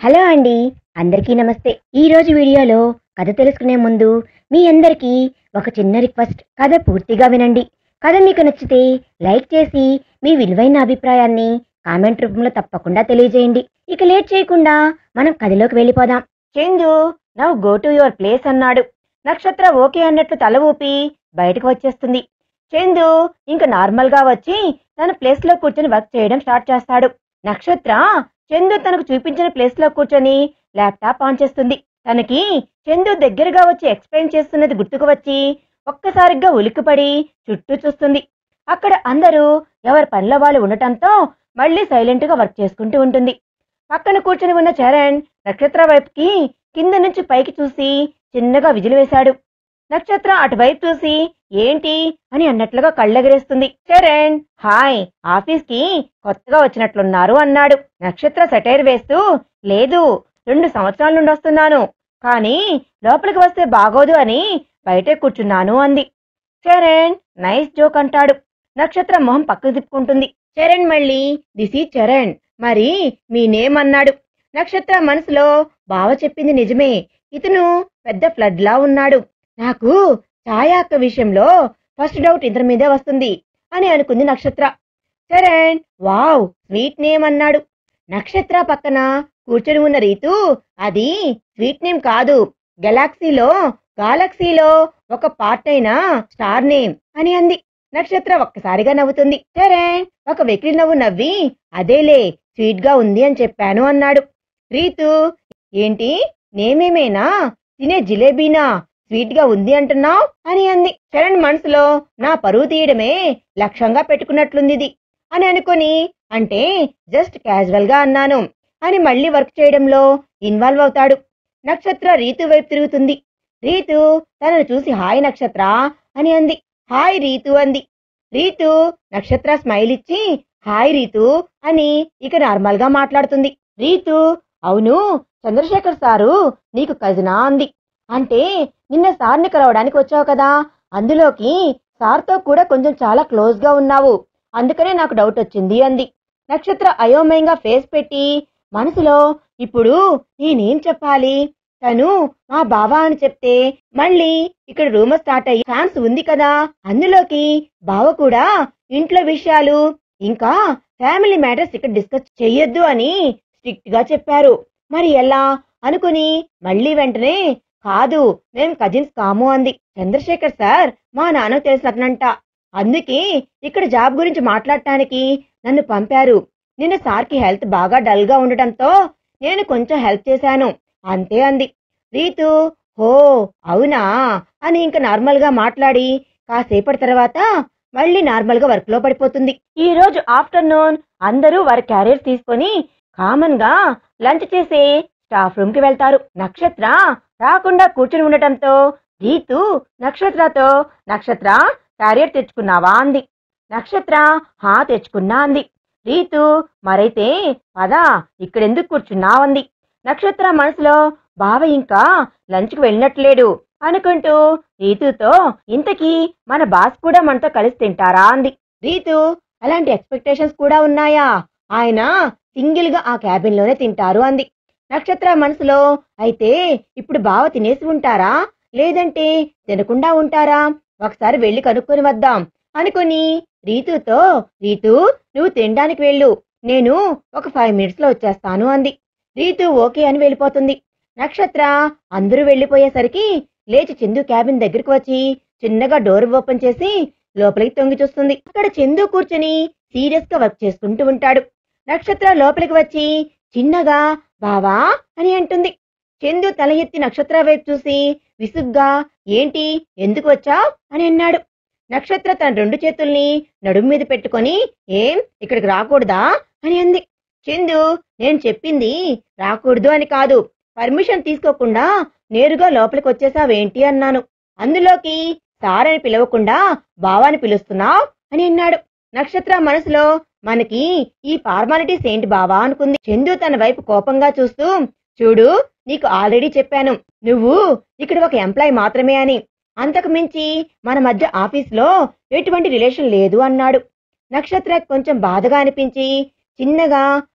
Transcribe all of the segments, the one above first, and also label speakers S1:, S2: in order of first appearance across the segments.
S1: hello అండి అందరికీ నమస్తే ఈ రోజు వీడియోలో కథ తెలుసుకునే ముందు మీ అందరికీ ఒక చిన్న రిక్వెస్ట్ కథ పూర్తిగా వినండి కథ మీకు నచ్చితే లైక్ చేసి మీ విలువైన అభిప్రాయాన్ని కామెంట్ రూపంలో తప్పకుండా తెలియజేయండి ఇక లేట్ చేయకుండా మనం కథలోకి వెళ్ళిపోదాం Chandu now go to your place అన్నాడు నక్షత్ర ఓకే అన్నట్లు తల ఊపి బయటకు వచ్చేస్తుంది చందు ఇంకా నార్మల్ గా వచ్చి తన ప్లేస్ లో కూర్చొని వర్క్ చేయడం స్టార్ట్ చేస్తాడు నక్షత్ర చందు తనకు చూపించిన ప్లేస్ లో కూర్చొని ల్యాప్టాప్ ఆన్ చేస్తుంది తనకి చందు దగ్గరగా వచ్చి ఎక్స్ప్లెయిన్ చేస్తున్నది గుర్తుకు వచ్చి ఒక్కసారిగా ఉలిక్కిపడి చుట్టూ చూస్తుంది అక్కడ అందరూ ఎవరి పనిలో వాళ్ళు ఉండటంతో మళ్ళీ సైలెంట్ గా వర్క్ చేసుకుంటూ ఉంటుంది పక్కన కూర్చొని ఉన్న చరణ్ నక్షత్ర వైపుకి కింద నుంచి పైకి చూసి చిన్నగా విజిల్ వేశాడు నక్షత్ర అటువైపు చూసి ఏంటి అని అన్నట్లుగా కళ్ళెగరేస్తుంది చరణ్ హాయ్ ఆఫీస్ కి కొత్తగా వచ్చినట్లున్నారు అన్నాడు నక్షత్ర సెటైర్ వేస్తూ లేదు రెండు సంవత్సరాల నుండి వస్తున్నాను కానీ లోపలికి వస్తే బాగోదు అని బయటే కూర్చున్నాను అంది చరణ్ నైస్ జోక్ అంటాడు నక్షత్ర మొహం పక్కకు తిప్పుకుంటుంది చరణ్ మళ్ళీ దిస్ ఈ చరణ్ మరి మీ నేమ్ అన్నాడు నక్షత్ర మనసులో బావ చెప్పింది నిజమే ఇతను పెద్ద ఫ్లడ్ లా ఉన్నాడు నాకు ఛాయా అక్క విషయంలో ఫస్ట్ డౌట్ ఇద్దరి మీదే వస్తుంది అని అనుకుంది నక్షత్ర చరణ్ వావ్ స్వీట్ నేమ్ అన్నాడు నక్షత్ర పక్కన కూర్చొని ఉన్న రీతు అది స్వీట్ నేమ్ కాదు గెలాక్సీలో గాలక్సీలో ఒక పార్ట్ అయిన స్టార్ నేమ్ అని అంది నక్షత్ర ఒక్కసారిగా నవ్వుతుంది చరణ్ ఒక వెకిలి నవ్వు నవ్వి అదేలే స్వీట్ గా ఉంది అని చెప్పాను అన్నాడు రీతు ఏంటి నేమేమేనా తినే జిలేబీనా స్వీట్ గా ఉంది అంటున్నావు అని అంది చరణ్ మనసులో నా పరువు తీయడమే లక్ష్యంగా పెట్టుకున్నట్లుంది ఇది అని అనుకుని అంటే జస్ట్ క్యాజువల్ గా అన్నాను అని మళ్ళీ వర్క్ చేయడంలో ఇన్వాల్వ్ అవుతాడు నక్షత్ర రీతు వైపు తిరుగుతుంది రీతు తనను చూసి హాయ్ నక్షత్ర అని అంది హాయ్ రీతు అంది రీతు నక్షత్ర స్మైల్ ఇచ్చి హాయ్ రీతు అని ఇక నార్మల్ గా మాట్లాడుతుంది రీతు అవును చంద్రశేఖర్ సారు నీకు కజినా అంది అంటే నిన్న సార్ని కలవడానికి వచ్చావు కదా అందులోకి సార్తో కూడా కొంచెం చాలా క్లోజ్ గా ఉన్నావు అందుకనే నాకు డౌట్ వచ్చింది అంది నక్షత్ర అయోమయంగా ఫేస్ పెట్టి మనసులో ఇప్పుడు నేనేం చెప్పాలి తను మా బావా అని చెప్తే మళ్ళీ ఇక్కడ రూమర్ స్టార్ట్ అయ్యి ఛాన్స్ ఉంది కదా అందులోకి బావ కూడా ఇంట్లో విషయాలు ఇంకా ఫ్యామిలీ మ్యాటర్స్ ఇక్కడ డిస్కస్ చెయ్యొద్దు అని స్ట్రిక్ట్ గా చెప్పారు మరి ఎలా అనుకుని మళ్ళీ వెంటనే కాదు మేం కజిన్స్ కాము అంది చంద్రశేఖర్ సార్ మా నాన్నకు తెలిసినట్నంట అందుకే ఇక్కడ జాబ్ గురించి మాట్లాడటానికి నన్ను పంపారు నిన్న సార్కి హెల్త్ బాగా డల్ గా ఉండటంతో నేను కొంచెం హెల్ప్ చేశాను అంతే అంది రీతు హో అవునా అని ఇంకా నార్మల్ గా మాట్లాడి కాసేపటి తర్వాత మళ్ళీ నార్మల్ గా వర్క్ లో పడిపోతుంది ఈ రోజు ఆఫ్టర్నూన్ అందరూ వారి క్యారియర్స్ తీసుకొని కామన్ గా లంచ్ చేసే స్టాఫ్ రూమ్ కి వెళ్తారు నక్షత్ర రాకుండా కూర్చుని ఉండటంతో రీతు నక్షత్రతో నక్షత్ర క్యారియర్ తెచ్చుకున్నావా అంది నక్షత్ర హా తెచ్చుకున్నా అంది రీతు మరైతే పద ఇక్కడెందుకు కూర్చున్నావంది నక్షత్ర మనసులో బావ ఇంకా లంచ్కి వెళ్ళినట్లేడు అనుకుంటూ రీతుతో ఇంతకీ మన బాస్ కూడా మనతో కలిసి తింటారా అంది రీతు అలాంటి ఎక్స్పెక్టేషన్స్ కూడా ఉన్నాయా ఆయన సింగిల్ గా ఆ క్యాబిన్ లోనే తింటారు అంది నక్షత్ర మనసులో అయితే ఇప్పుడు బావ తినేసి ఉంటారా లేదంటే తినకుండా ఉంటారా ఒకసారి వెళ్ళి కనుక్కొని వద్దాం అనుకుని రీతుతో రీతు నువ్వు తినడానికి వెళ్ళు నేను ఒక ఫైవ్ మినిట్స్ లో వచ్చేస్తాను అంది రీతు ఓకే అని వెళ్ళిపోతుంది నక్షత్ర అందరూ వెళ్ళిపోయేసరికి లేచి చందు క్యాబిన్ దగ్గరికి వచ్చి చిన్నగా డోర్ ఓపెన్ చేసి లోపలికి తొంగి చూస్తుంది అక్కడ చందు కూర్చుని సీరియస్ గా వర్క్ చేసుకుంటూ ఉంటాడు నక్షత్ర లోపలికి వచ్చి చిన్నగా బావా అని అంటుంది చందు తల ఎత్తి నక్షత్ర వైపు చూసి విసుగ్గా ఏంటి ఎందుకు వచ్చావ్ అని అన్నాడు నక్షత్ర తన రెండు చేతుల్ని నడుము మీద పెట్టుకొని ఏం ఇక్కడికి రాకూడదా అని అంది చందు నేను చెప్పింది రాకూడదు అని కాదు పర్మిషన్ తీసుకోకుండా నేరుగా లోపలికి వచ్చేసావేంటి అన్నాను అందులోకి సార్ అని పిలవకుండా బావాని పిలుస్తున్నావు అని అన్నాడు నక్షత్ర మనసులో మనకి ఈ ఫార్మాలిటీస్ ఏంటి బావా అనుకుంది చందు తన వైపు కోపంగా చూస్తూ చూడు నీకు ఆల్రెడీ చెప్పాను నువ్వు ఇక్కడ ఒక ఎంప్లాయ్ మాత్రమే అని అంతకు మించి మన మధ్య ఆఫీస్లో ఎటువంటి రిలేషన్ లేదు అన్నాడు నక్షత్ర కొంచెం బాధగా అనిపించి చిన్నగా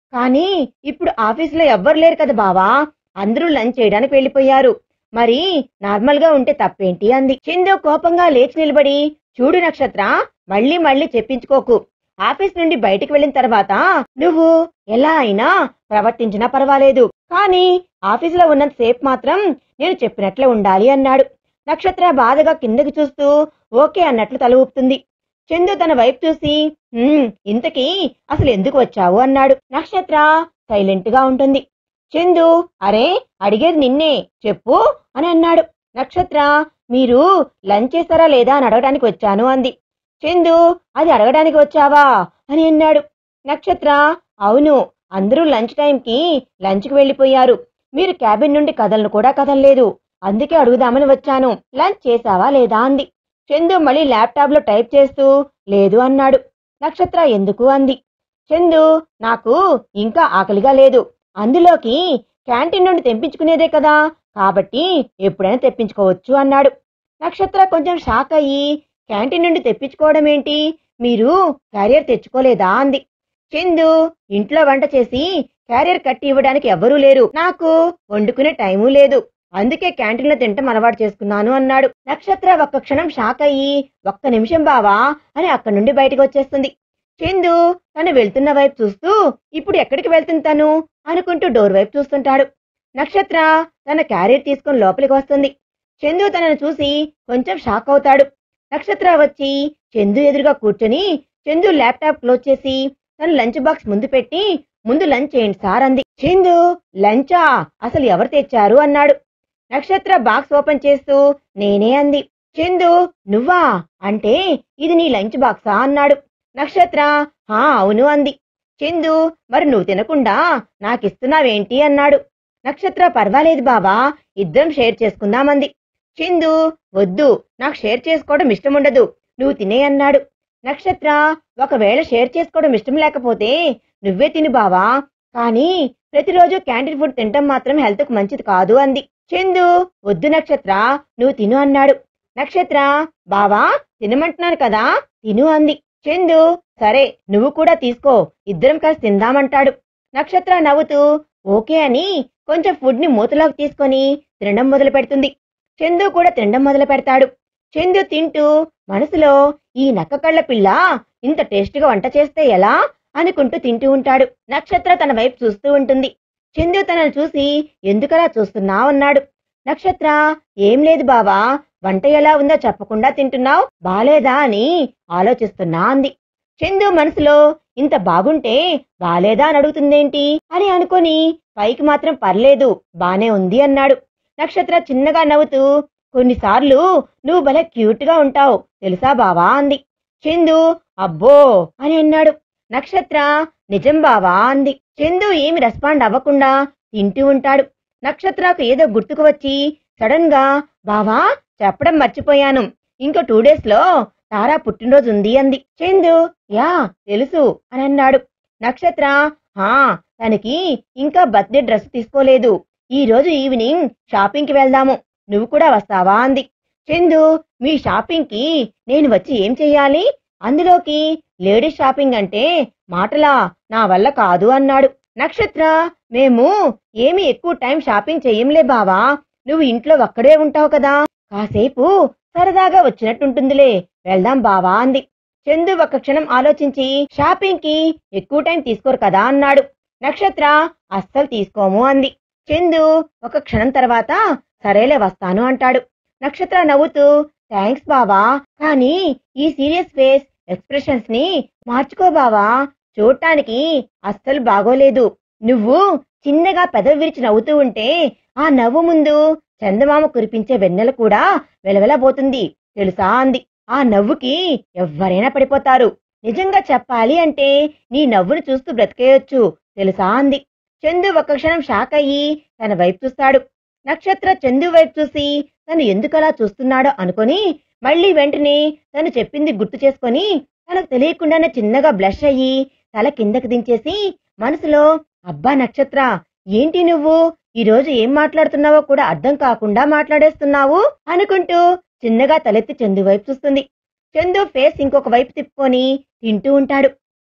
S1: కానీ ఇప్పుడు ఆఫీసులో ఎవ్వరు లేరు కదా బావా అందరూ లంచ్ చేయడానికి వెళ్ళిపోయారు మరి నార్మల్ గా ఉంటే తప్పేంటి అంది చందు కోపంగా లేచి నిలబడి చూడు నక్షత్ర మళ్ళీ మళ్ళీ చెప్పించుకోకు ఆఫీస్ నుండి బయటికి వెళ్ళిన తర్వాత నువ్వు ఎలా అయినా ప్రవర్తించినా పర్వాలేదు కానీ ఆఫీసులో ఉన్నంత సేపు మాత్రం నేను చెప్పినట్లే ఉండాలి అన్నాడు నక్షత్ర బాధగా కిందకి చూస్తూ ఓకే అన్నట్లు తల ఊపుతుంది చందు తన వైపు చూసి "హ్మ్, ఇంతకీ అసలు ఎందుకు వచ్చావు అన్నాడు నక్షత్ర సైలెంట్ గా ఉంటుంది చందు అరే అడిగేది నిన్నే చెప్పు అని అన్నాడు నక్షత్ర మీరు లంచ్ చేస్తారా లేదా అని అడగడానికి వచ్చాను అంది చందు అది అడగడానికి వచ్చావా అని అన్నాడు నక్షత్ర అవును అందరూ లంచ్ టైంకి లంచ్కి వెళ్ళిపోయారు మీరు క్యాబిన్ నుండి కదలను కూడా కదలలేదు అందుకే అడుగుదామని వచ్చాను లంచ్ చేసావా లేదా అంది చందు మళ్ళీ ల్యాప్టాప్ లో టైప్ చేస్తూ లేదు అన్నాడు నక్షత్ర ఎందుకు అంది చందు నాకు ఇంకా ఆకలిగా లేదు అందులోకి క్యాంటీన్ నుండి తెప్పించుకునేదే కదా కాబట్టి ఎప్పుడైనా తెప్పించుకోవచ్చు అన్నాడు నక్షత్ర కొంచెం షాక్ అయ్యి క్యాంటీన్ నుండి తెప్పించుకోవడం ఏంటి మీరు క్యారియర్ తెచ్చుకోలేదా అంది చందు ఇంట్లో వంట చేసి క్యారియర్ కట్టి ఇవ్వడానికి ఎవ్వరూ లేరు నాకు వండుకునే టైము లేదు అందుకే క్యాంటీన్లో తింటాం అలవాటు చేసుకున్నాను అన్నాడు నక్షత్ర ఒక్క క్షణం షాక్ అయ్యి ఒక్క నిమిషం బావా అని అక్కడి నుండి బయటకు వచ్చేస్తుంది చందు తను వెళ్తున్న వైపు చూస్తూ ఇప్పుడు ఎక్కడికి వెళ్తుంది తను అనుకుంటూ డోర్ వైపు చూస్తుంటాడు నక్షత్ర తన క్యారియర్ తీసుకొని లోపలికి వస్తుంది చందు తనను చూసి కొంచెం షాక్ అవుతాడు నక్షత్ర వచ్చి చందు ఎదురుగా కూర్చొని చందు ల్యాప్టాప్ క్లోజ్ చేసి తన లంచ్ బాక్స్ ముందు పెట్టి ముందు లంచ్ చేయండి సార్ అంది చందు లంచా అసలు ఎవరు తెచ్చారు అన్నాడు నక్షత్ర బాక్స్ ఓపెన్ చేస్తూ నేనే అంది చందు నువ్వా అంటే ఇది నీ లంచ్ బాక్సా అన్నాడు నక్షత్ర హా అవును అంది చందు మరి నువ్వు తినకుండా నాకిస్తున్నావేంటి అన్నాడు నక్షత్ర పర్వాలేదు బావా ఇద్దరం షేర్ చేసుకుందామంది చందు వద్దు నాకు షేర్ చేసుకోవడం ఇష్టం ఉండదు నువ్వు తినే అన్నాడు నక్షత్ర ఒకవేళ షేర్ చేసుకోవడం ఇష్టం లేకపోతే నువ్వే తిను బావా కానీ ప్రతిరోజు క్యాంటీన్ ఫుడ్ తినటం మాత్రం హెల్త్ కు మంచిది కాదు అంది చందు వద్దు నక్షత్ర నువ్వు తిను అన్నాడు నక్షత్ర బావా తినమంటున్నాను కదా తిను అంది చందు సరే నువ్వు కూడా తీసుకో ఇద్దరం కలిసి తిందామంటాడు నక్షత్ర నవ్వుతూ ఓకే అని కొంచెం ఫుడ్ ని మూతలోకి తీసుకొని తినడం మొదలు పెడుతుంది చందు కూడా తినడం మొదలు పెడతాడు చందు తింటూ మనసులో ఈ నక్క కళ్ళ పిల్ల ఇంత టేస్ట్గా వంట చేస్తే ఎలా అనుకుంటూ తింటూ ఉంటాడు నక్షత్ర తన వైపు చూస్తూ ఉంటుంది చందు తనను చూసి ఎందుకలా చూస్తున్నావు అన్నాడు నక్షత్ర ఏం లేదు బావా వంట ఎలా ఉందో చెప్పకుండా తింటున్నావు బాలేదా అని ఆలోచిస్తున్నా అంది చందు మనసులో ఇంత బాగుంటే బాలేదా అని అడుగుతుందేంటి అని అనుకొని పైకి మాత్రం పర్లేదు బానే ఉంది అన్నాడు నక్షత్ర చిన్నగా నవ్వుతూ కొన్నిసార్లు నువ్వు భలే క్యూట్ గా ఉంటావు తెలుసా బావా అంది చందు అబ్బో అని అన్నాడు నక్షత్ర నిజం బావా అంది చందు ఏమి రెస్పాండ్ అవ్వకుండా తింటూ ఉంటాడు నక్షత్రకు ఏదో గుర్తుకు వచ్చి సడన్ గా బావా చెప్పడం మర్చిపోయాను ఇంకో టూ డేస్ లో తారా పుట్టినరోజు ఉంది అంది చందు యా తెలుసు అని అన్నాడు నక్షత్ర హా తనకి ఇంకా బర్త్డే డ్రెస్ తీసుకోలేదు ఈ రోజు ఈవినింగ్ షాపింగ్ కి వెళ్దాము నువ్వు కూడా వస్తావా అంది చందు మీ షాపింగ్ కి నేను వచ్చి ఏం చెయ్యాలి అందులోకి లేడీస్ షాపింగ్ అంటే మాటలా నా వల్ల కాదు అన్నాడు నక్షత్ర మేము ఏమి ఎక్కువ టైం షాపింగ్ చెయ్యంలే బావా నువ్వు ఇంట్లో ఒక్కడే ఉంటావు కదా కాసేపు సరదాగా వచ్చినట్టుంటుందిలే వెళ్దాం బావా అంది చందు ఒక క్షణం ఆలోచించి షాపింగ్ కి ఎక్కువ టైం తీసుకోరు కదా అన్నాడు నక్షత్ర అస్సలు తీసుకోము అంది చందు ఒక క్షణం తర్వాత సరేలే వస్తాను అంటాడు నక్షత్ర నవ్వుతూ థ్యాంక్స్ బావా కానీ ఈ సీరియస్ ఫేస్ ఎక్స్ప్రెషన్స్ ని మార్చుకో బావా చూడటానికి అస్సలు బాగోలేదు నువ్వు చిన్నగా పెదవి విరిచి నవ్వుతూ ఉంటే ఆ నవ్వు ముందు చందమామ కురిపించే వెన్నెల కూడా వెలవెలబోతుంది తెలుసా అంది ఆ నవ్వుకి ఎవ్వరైనా పడిపోతారు నిజంగా చెప్పాలి అంటే నీ నవ్వును చూస్తూ బ్రతికేయొచ్చు తెలుసా అంది చందు ఒక్క క్షణం షాక్ అయ్యి తన వైపు చూస్తాడు నక్షత్ర చందు వైపు చూసి తను ఎందుకలా చూస్తున్నాడో అనుకొని మళ్ళీ వెంటనే తను చెప్పింది గుర్తు చేసుకొని తనకు తెలియకుండానే చిన్నగా బ్లష్ అయ్యి తల కిందకి దించేసి మనసులో అబ్బా నక్షత్ర ఏంటి నువ్వు ఈ రోజు ఏం మాట్లాడుతున్నావో కూడా అర్థం కాకుండా మాట్లాడేస్తున్నావు అనుకుంటూ చిన్నగా తలెత్తి చందు వైపు చూస్తుంది చందు ఫేస్ ఇంకొక వైపు తిప్పుకొని తింటూ ఉంటాడు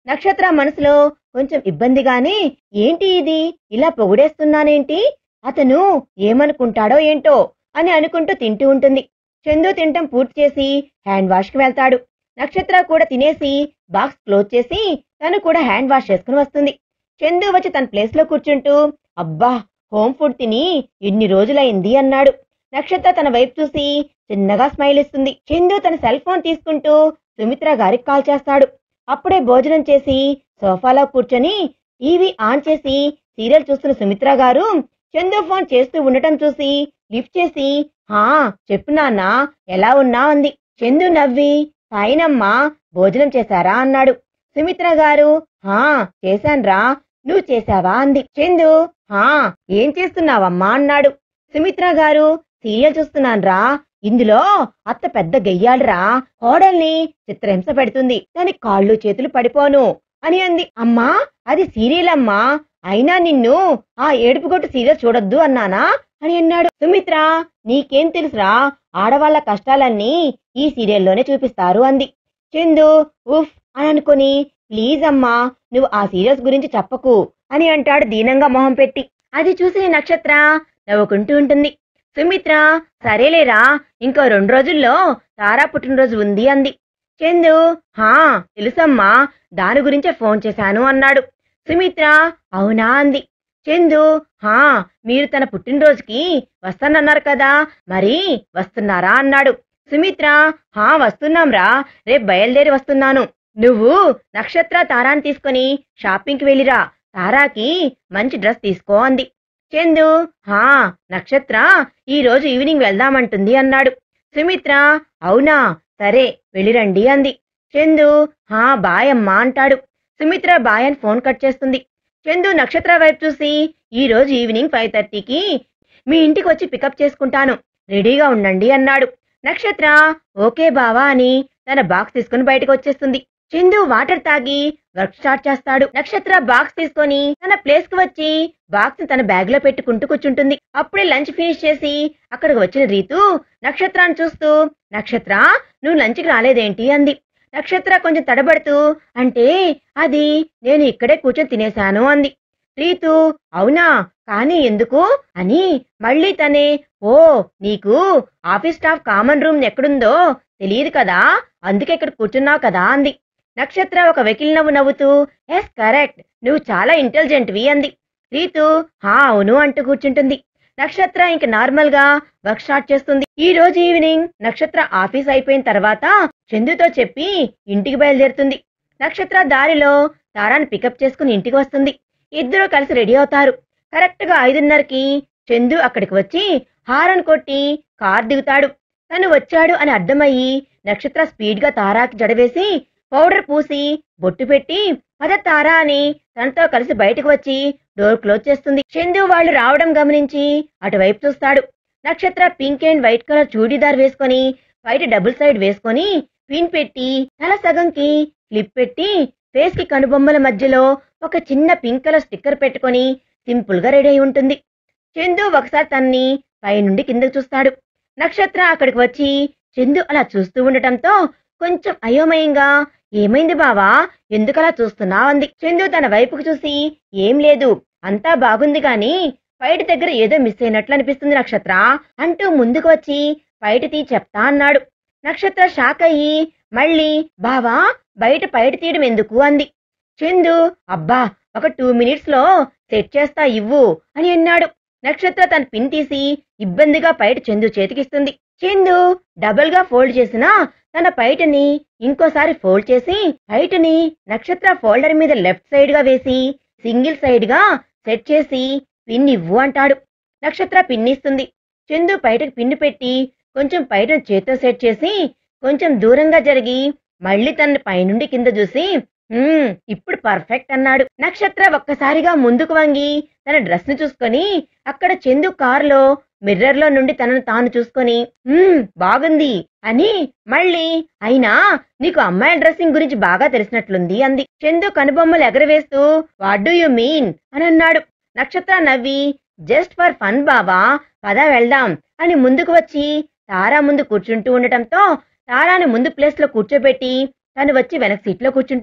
S1: నక్షత్ర మనసులో కొంచెం ఇబ్బందిగానే ఏంటి ఇది ఇలా పొగిడేస్తున్నానేంటి అతను ఏమనుకుంటాడో ఏంటో అని అనుకుంటూ తింటూ ఉంటుంది చందు తింటం పూర్తి చేసి హ్యాండ్ వాష్ కి వెళ్తాడు నక్షత్ర కూడా తినేసి బాక్స్ క్లోజ్ చేసి తను కూడా హ్యాండ్ వాష్ చేసుకుని వస్తుంది చందు వచ్చి తన ప్లేస్ లో కూర్చుంటూ అబ్బా హోమ్ ఫుడ్ తిని ఎన్ని రోజులైంది అన్నాడు నక్షత్ర తన వైపు చూసి చిన్నగా స్మైల్ ఇస్తుంది చందు తన సెల్ ఫోన్ తీసుకుంటూ సుమిత్ర గారికి కాల్ చేస్తాడు అప్పుడే భోజనం చేసి సోఫాలో కూర్చొని టీవీ ఆన్ చేసి సీరియల్ చూస్తున్న సుమిత్ర గారు చందు ఫోన్ చేస్తూ ఉండటం చూసి లిఫ్ట్ చేసి హా చెప్పు నాన్న ఎలా ఉన్నా అంది చందు నవ్వి సాయినమ్మా భోజనం చేశారా అన్నాడు సుమిత్ర గారు హా చేశాన్రా నువ్వు చేశావా అంది చందు హా ఏం చేస్తున్నావమ్మా అన్నాడు సుమిత్ర గారు సీరియల్ చూస్తున్నాన్రా ఇందులో అత్త పెద్ద గెయ్యాడురా కోడల్ని చిత్రహింస పెడుతుంది దాని కాళ్ళు చేతులు పడిపోను అని అంది అమ్మా అది సీరియల్ అమ్మా అయినా నిన్ను ఆ ఏడుపుగొట్టు సీరియల్ చూడొద్దు అన్నానా అని అన్నాడు సుమిత్ర నీకేం తెలుసురా ఆడవాళ్ల కష్టాలన్నీ ఈ సీరియల్లోనే చూపిస్తారు అంది చందు ఉఫ్ అని అనుకుని ప్లీజ్ అమ్మా నువ్వు ఆ సీరియల్స్ గురించి చెప్పకు అని అంటాడు దీనంగా మొహం పెట్టి అది చూసిన నక్షత్ర నవ్వుకుంటూ ఉంటుంది సుమిత్ర సరేలేరా ఇంకో రెండు రోజుల్లో తారా పుట్టినరోజు ఉంది అంది చందు హా తెలుసమ్మా దాని గురించే ఫోన్ చేశాను అన్నాడు సుమిత్ర అవునా అంది చందు హా మీరు తన పుట్టినరోజుకి వస్తానన్నారు కదా మరి వస్తున్నారా అన్నాడు సుమిత్ర హా వస్తున్నాంరా రేపు బయలుదేరి వస్తున్నాను నువ్వు నక్షత్ర తారాన్ని తీసుకొని షాపింగ్కి వెళ్ళిరా తారాకి మంచి డ్రెస్ తీసుకో అంది చందు హా నక్షత్ర ఈ రోజు ఈవినింగ్ వెళ్దామంటుంది అన్నాడు సుమిత్ర అవునా సరే వెళ్ళిరండి అంది చందు హా బాయ్ అమ్మా అంటాడు సుమిత్ర బాయ్ అని ఫోన్ కట్ చేస్తుంది చందు నక్షత్ర వైపు చూసి ఈ రోజు ఈవినింగ్ ఫైవ్ థర్టీకి మీ ఇంటికి వచ్చి పికప్ చేసుకుంటాను రెడీగా ఉండండి అన్నాడు నక్షత్ర ఓకే బావా అని తన బాక్స్ తీసుకుని బయటకు వచ్చేస్తుంది చందు వాటర్ తాగి వర్క్ స్టార్ట్ చేస్తాడు నక్షత్ర బాక్స్ తీసుకొని తన ప్లేస్ కి వచ్చి బాక్స్ ని తన బ్యాగ్ లో పెట్టుకుంటూ కూర్చుంటుంది అప్పుడే లంచ్ ఫినిష్ చేసి అక్కడికి వచ్చిన రీతు నక్షత్రాన్ని చూస్తూ నక్షత్ర నువ్వు లంచ్కి రాలేదేంటి అంది నక్షత్ర కొంచెం తడబడుతూ అంటే అది నేను ఇక్కడే కూర్చొని తినేశాను అంది రీతు అవునా కానీ ఎందుకు అని మళ్ళీ తనే ఓ నీకు ఆఫీస్ స్టాఫ్ కామన్ రూమ్ ఎక్కడుందో తెలియదు కదా అందుకే ఇక్కడ కూర్చున్నావు కదా అంది నక్షత్ర ఒక వెకిల్ నవ్వు నవ్వుతూ ఎస్ కరెక్ట్ నువ్వు చాలా ఇంటెలిజెంట్వి అంది రీతు హా అవును అంటూ కూర్చుంటుంది నక్షత్ర ఇంక నార్మల్ గా వర్క్ స్టార్ట్ చేస్తుంది ఈ రోజు ఈవినింగ్ నక్షత్ర ఆఫీస్ అయిపోయిన తర్వాత చందుతో చెప్పి ఇంటికి బయలుదేరుతుంది నక్షత్ర దారిలో తారాన్ని పికప్ చేసుకుని ఇంటికి వస్తుంది ఇద్దరు కలిసి రెడీ అవుతారు కరెక్ట్ గా ఐదున్నరకి చందు అక్కడికి వచ్చి హారన్ కొట్టి కార్ దిగుతాడు తను వచ్చాడు అని అర్థమయ్యి నక్షత్ర స్పీడ్ గా తారాకి జడవేసి పౌడర్ పూసి బొట్టు పెట్టి పద తారా అని తనతో కలిసి బయటకు వచ్చి డోర్ క్లోజ్ చేస్తుంది చందు వాళ్ళు రావడం గమనించి అటువైపు చూస్తాడు Nakshatra pink and white colour churidar వేసుకొని బయట డబుల్ సైడ్ వేసుకొని పిన్ పెట్టి తల సగంకి క్లిప్ పెట్టి ఫేస్ కి కనుబొమ్మల మధ్యలో ఒక చిన్న పింక్ కలర్ స్టిక్కర్ పెట్టుకొని సింపుల్ గా రెడీ అయి ఉంటుంది చందు ఒకసారి తన్ని పైనుండి కిందకు చూస్తాడు నక్షత్ర అక్కడికి వచ్చి చందు అలా చూస్తూ ఉండటంతో కొంచెం అయోమయంగా ఏమైంది బావా ఎందుకలా చూస్తున్నావు అంది చందు తన వైపుకు చూసి ఏం లేదు అంతా బాగుంది గాని బయట దగ్గర ఏదో మిస్ అయినట్లు అనిపిస్తుంది నక్షత్ర అంటూ ముందుకు వచ్చి బయట తీ చెప్తా అన్నాడు నక్షత్ర షాక్ అయ్యి మళ్ళీ బావా బయట బయట తీయడం ఎందుకు అంది చందు అబ్బా ఒక టూ మినిట్స్ లో సెట్ చేస్తా ఇవ్వు అని అన్నాడు నక్షత్ర తన పిన్ తీసి ఇబ్బందిగా పైట చందు చేతికిస్తుంది చందు డబుల్ గా ఫోల్డ్ చేసిన తన పైటని ఇంకోసారి ఫోల్డ్ చేసి పైటని నక్షత్ర ఫోల్డర్ మీద లెఫ్ట్ సైడ్ గా వేసి సింగిల్ సైడ్ గా సెట్ చేసి పిన్ ఇవ్వు అంటాడు నక్షత్ర పిన్ ఇస్తుంది చందు పైటకు పిన్ను పెట్టి కొంచెం పైటను చేత్తో సెట్ చేసి కొంచెం దూరంగా జరిగి మళ్ళీ తన పైనుండి కింద చూసి "హ్మ్, ఇప్పుడు పర్ఫెక్ట్ అన్నాడు నక్షత్ర ఒక్కసారిగా ముందుకు వంగి తన డ్రెస్ ను చూసుకొని అక్కడ చందు కారులో మిర్రర్ లో నుండి తనను తాను చూసుకొని "హ్మ్, బాగుంది అని మళ్ళీ అయినా నీకు అమ్మాయి డ్రెస్సింగ్ గురించి బాగా తెలిసినట్లుంది అంది చందు కనుబొమ్మలు ఎగరవేస్తూ వాట్ డూ యు మీన్ అని అన్నాడు నక్షత్ర నవ్వి జస్ట్ ఫర్ ఫన్ బావా పద వెళ్దాం అని ముందుకు వచ్చి తారా ముందు కూర్చుంటూ ఉండటంతో తారాని ముందు ప్లేస్ లో కూర్చోబెట్టి తను వచ్చి వెనక సీట్లో కూర్చుంటుంది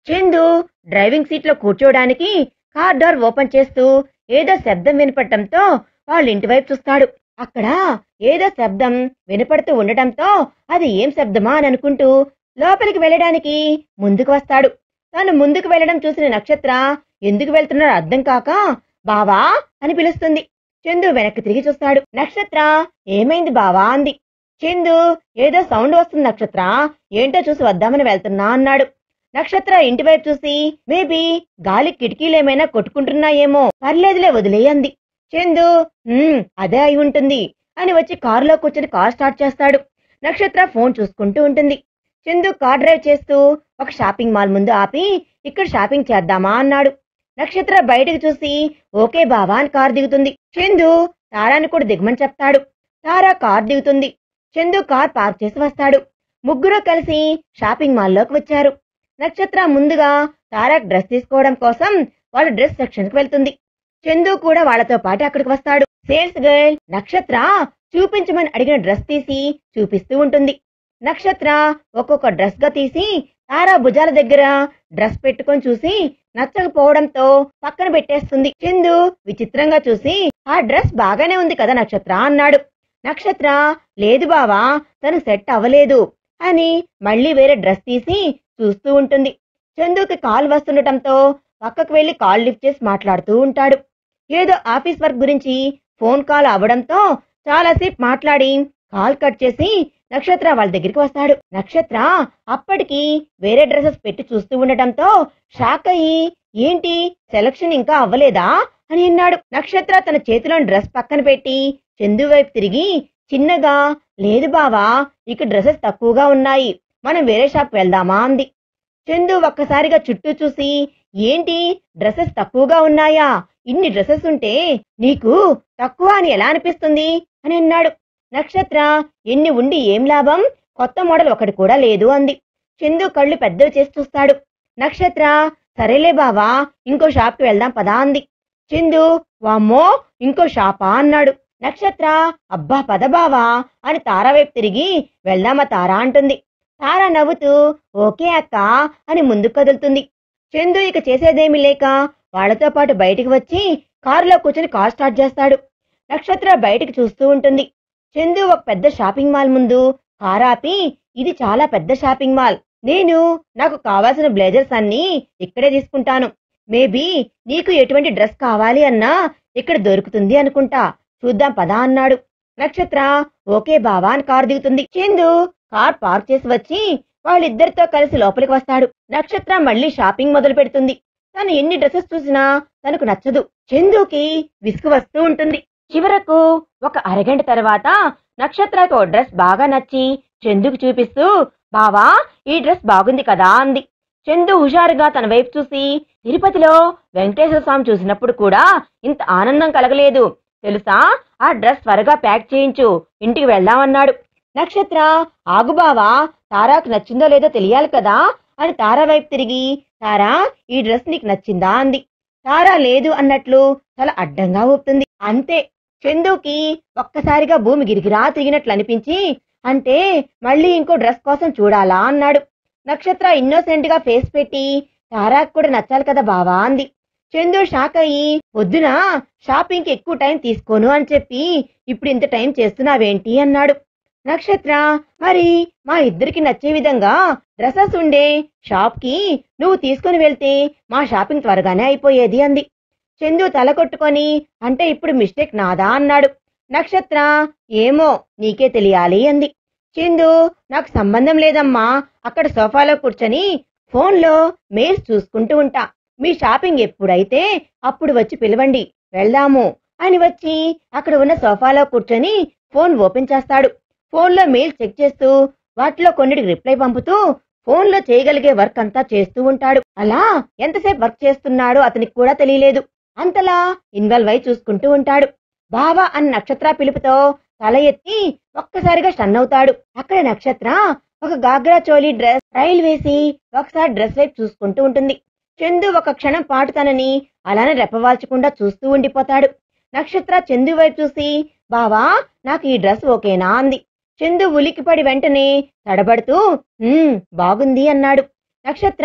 S1: చందు డ్రైవింగ్ సీట్ లో కూర్చోడానికి కార్ డోర్ ఓపెన్ చేస్తూ ఏదో శబ్దం వినపడటంతో వాళ్ళ ఇంటి వైపు చూస్తాడు అక్కడ ఏదో శబ్దం వినపడుతూ ఉండటంతో అది ఏం శబ్దమా అని అనుకుంటూ లోపలికి వెళ్ళడానికి ముందుకు వస్తాడు తాను ముందుకు వెళ్ళడం చూసిన నక్షత్ర ఎందుకు వెళ్తున్నాడో అర్థం కాక బావా అని పిలుస్తుంది చందు వెనక్కి తిరిగి చూస్తాడు నక్షత్ర ఏమైంది బావా అంది చందు ఏదో సౌండ్ వస్తుంది నక్షత్ర ఏంటో చూసి వద్దామని వెళ్తున్నా అన్నాడు నక్షత్ర ఇంటి వైపు చూసి మేబీ గాలి కిటికీలేమైనా కొట్టుకుంటున్నాయేమో పర్లేదులే వదిలేయ్ అంది చందు "హ్మ్, అదే అయి ఉంటుంది అని వచ్చి కారులో కూర్చొని కార్ స్టార్ట్ చేస్తాడు నక్షత్ర ఫోన్ చూసుకుంటూ ఉంటుంది చందు కార్ డ్రైవ్ చేస్తూ ఒక షాపింగ్ మాల్ ముందు ఆపి ఇక్కడ షాపింగ్ చేద్దామా అన్నాడు నక్షత్ర బయటకు చూసి ఓకే బావా అని కార్ దిగుతుంది చందు తారాని కూడా దిగమని చెప్తాడు తారా కార్ దిగుతుంది చందు కార్ పార్క్ చేసి వస్తాడు ముగ్గురు కలిసి షాపింగ్ మాల్లోకి వచ్చారు నక్షత్ర ముందుగా తారా డ్రెస్ తీసుకోవడం కోసం వాళ్ళ డ్రెస్ సెక్షన్ కి వెళ్తుంది చందు కూడా వాళ్ళతో పాటు అక్కడికి వస్తాడు సేల్స్ గర్ల్ నక్షత్ర చూపించమని అడిగిన డ్రెస్ తీసి చూపిస్తూ ఉంటుంది నక్షత్ర ఒక్కొక్క డ్రెస్ గా తీసి తారా భుజాల దగ్గర డ్రెస్ పెట్టుకొని చూసి నచ్చకపోవడంతో పక్కన పెట్టేస్తుంది చందు విచిత్రంగా చూసి ఆ డ్రెస్ బాగానే ఉంది కదా నక్షత్ర అన్నాడు నక్షత్ర లేదు బావా తను సెట్ అవ్వలేదు అని మళ్ళీ వేరే డ్రెస్ తీసి చూస్తూ ఉంటుంది చందుకి కాల్ వస్తుండటంతో పక్కకు వెళ్లి కాల్ లిఫ్ట్ చేసి మాట్లాడుతూ ఉంటాడు ఏదో ఆఫీస్ వర్క్ గురించి ఫోన్ కాల్ అవ్వడంతో చాలాసేపు మాట్లాడి కాల్ కట్ చేసి నక్షత్ర వాళ్ళ దగ్గరికి వస్తాడు నక్షత్ర అప్పటికి వేరే డ్రెస్సెస్ పెట్టి చూస్తూ ఉండటంతో షాక్ అయ్యి ఏంటి సెలక్షన్ ఇంకా అవ్వలేదా అని అన్నాడు నక్షత్ర తన చేతిలోని డ్రెస్ పక్కన పెట్టి చందు వైపు తిరిగి చిన్నగా లేదు బావా ఇక డ్రెస్సెస్ తక్కువగా ఉన్నాయి మనం వేరే షాప్ వెళ్దామా అంది చందు ఒక్కసారిగా చుట్టూ చూసి ఏంటి డ్రెస్సెస్ తక్కువగా ఉన్నాయా ఇన్ని డ్రెస్సెస్ ఉంటే నీకు తక్కువ అని ఎలా అనిపిస్తుంది అని అన్నాడు నక్షత్ర ఎన్ని ఉండి ఏం లాభం కొత్త మోడల్ ఒకటి కూడా లేదు అంది చందు కళ్ళు పెద్దవి చేసి చూస్తాడు నక్షత్ర సరేలే బావా ఇంకో షాప్కి వెళ్దాం పదా అంది చందు వామ్మో ఇంకో షాపా అన్నాడు నక్షత్ర అబ్బా పద బావా అని తారా వైపు తిరిగి వెళ్దామా తారా అంటుంది తారా నవ్వుతూ ఓకే అక్క అని ముందుకు కదులుతుంది చందు ఇక చేసేదేమీ లేక వాళ్ళతో పాటు బయటికి వచ్చి కారులో కూర్చొని కార్ స్టార్ట్ చేస్తాడు నక్షత్ర బయటికి చూస్తూ ఉంటుంది చందు ఒక పెద్ద షాపింగ్ మాల్ ముందు కార్ ఆపి ఇది చాలా పెద్ద షాపింగ్ మాల్ నేను నాకు కావాల్సిన బ్లేజర్స్ అన్ని ఇక్కడే తీసుకుంటాను మేబీ నీకు ఎటువంటి డ్రెస్ కావాలి అన్నా ఇక్కడ దొరుకుతుంది అనుకుంటా చూద్దాం పదా అన్నాడు నక్షత్ర ఓకే బావా అని కార్ దిగుతుంది చందు కార్ పార్క్ చేసి వచ్చి వాళ్ళిద్దరితో కలిసి లోపలికి వస్తాడు నక్షత్ర మళ్ళీ షాపింగ్ మొదలు పెడుతుంది తను ఎన్ని డ్రెస్సెస్ చూసినా తనకు నచ్చదు చందుకి విసుగు వస్తూ ఉంటుంది చివరకు ఒక అరగంట తర్వాత నక్షత్రకు ఓ డ్రెస్ బాగా నచ్చి చందుకు చూపిస్తూ బావా ఈ డ్రెస్ బాగుంది కదా అంది చందు హుషారుగా తన వైపు చూసి తిరుపతిలో వెంకటేశ్వర స్వామి చూసినప్పుడు కూడా ఇంత ఆనందం కలగలేదు తెలుసా ఆ డ్రెస్ త్వరగా ప్యాక్ చేయించు ఇంటికి వెళ్దామన్నాడు నక్షత్ర ఆగు బావా తారాకు నచ్చిందో లేదో తెలియాలి కదా అని తారా వైపు తిరిగి తారా ఈ డ్రెస్ నీకు నచ్చిందా అంది తారా లేదు అన్నట్లు తల అడ్డంగా ఊపుతుంది అంతే చందుకి ఒక్కసారిగా భూమి గిరిగిరా తిరిగినట్లు అనిపించి అంటే మళ్ళీ ఇంకో డ్రెస్ కోసం చూడాలా అన్నాడు నక్షత్ర ఇన్నోసెంట్ గా ఫేస్ పెట్టి తారాకు కూడా నచ్చాలి కదా బావా అంది చందు షాక్ అయ్యి పొద్దున షాపింగ్ కి ఎక్కువ టైం తీసుకోను అని చెప్పి ఇప్పుడు ఇంత టైం చేస్తున్నావేంటి అన్నాడు నక్షత్ర మరి మా ఇద్దరికి నచ్చే విధంగా డ్రెస్సెస్ ఉండే షాప్ కి నువ్వు తీసుకుని వెళ్తే మా షాపింగ్ త్వరగానే అయిపోయేది అంది చందు తల కొట్టుకొని అంటే ఇప్పుడు మిస్టేక్ నాదా అన్నాడు నక్షత్ర ఏమో నీకే తెలియాలి అంది చందు నాకు సంబంధం లేదమ్మా అక్కడ సోఫాలో కూర్చొని ఫోన్లో మెయిల్స్ చూసుకుంటూ ఉంటా మీ షాపింగ్ ఎప్పుడైతే అప్పుడు వచ్చి పిలవండి వెళ్దాము అని వచ్చి అక్కడ ఉన్న సోఫాలో కూర్చొని ఫోన్ ఓపెన్ చేస్తాడు ఫోన్లో మెయిల్ చెక్ చేస్తూ వాటిలో కొన్నిటికి రిప్లై పంపుతూ ఫోన్లో చేయగలిగే వర్క్ అంతా చేస్తూ ఉంటాడు అలా ఎంతసేపు వర్క్ చేస్తున్నాడో అతనికి కూడా తెలియలేదు అంతలా ఇన్వాల్వ్ అయి చూసుకుంటూ ఉంటాడు బావా అన్న నక్షత్ర పిలుపుతో తల ఎత్తి ఒక్కసారిగా స్టన్ అవుతాడు అక్కడ నక్షత్ర ఒక గాగ్రా చోలీ డ్రెస్ ట్రైల్ వేసి ఒకసారి డ్రెస్ వైపు చూసుకుంటూ ఉంటుంది చందు ఒక క్షణం పాటు తనని అలానే రెప్పవాల్చకుండా చూస్తూ ఉండిపోతాడు నక్షత్ర చందు వైపు చూసి బావా నాకు ఈ డ్రెస్ ఓకేనా అంది చందు ఉలికిపడి వెంటనే తడబడుతూ "ఉమ్, బాగుంది అన్నాడు నక్షత్ర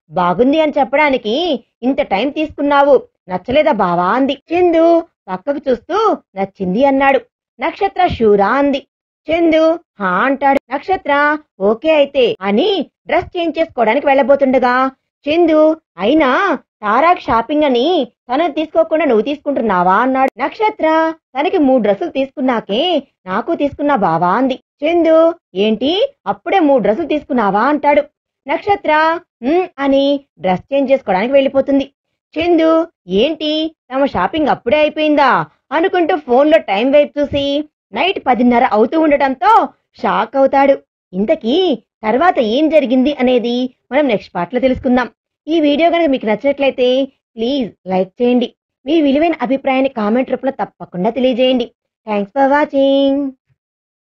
S1: బాగుంది అని చెప్పడానికి ఇంత టైం తీసుకున్నావు నచ్చలేదా బావా అంది చందు పక్కకు చూస్తూ నచ్చింది అన్నాడు నక్షత్ర షూరా అంది చందు హా అంటాడు నక్షత్ర ఓకే అయితే అని డ్రెస్ చేంజ్ చేసుకోవడానికి వెళ్ళబోతుండగా చందు అయినా తారాక్ షాపింగ్ అని తను తీసుకోకుండా నువ్వు తీసుకుంటున్నావా అన్నాడు నక్షత్ర తనకి మూడు డ్రెస్సులు తీసుకున్నాకే నాకు తీసుకున్నా బావా అంది చందు ఏంటి అప్పుడే మూడు డ్రెస్సులు తీసుకున్నావా అంటాడు నక్షత్ర "ఉమ్" అని డ్రెస్ చేంజ్ చేసుకోవడానికి వెళ్ళిపోతుంది చందు ఏంటి తమ షాపింగ్ అప్పుడే అయిపోయిందా అనుకుంటూ ఫోన్లో టైం వైపు చూసి నైట్ పదిన్నర అవుతూ ఉండటంతో షాక్ అవుతాడు ఇంతకీ తర్వాత ఏం జరిగింది అనేది మనం నెక్స్ట్ పార్ట్లో తెలుసుకుందాం ఈ వీడియో కనుక మీకు నచ్చినట్లయితే ప్లీజ్ లైక్ చేయండి మీ విలువైన అభిప్రాయాన్ని కామెంట్ రూపంలో తప్పకుండా తెలియజేయండి థ్యాంక్స్ ఫర్ వాచింగ్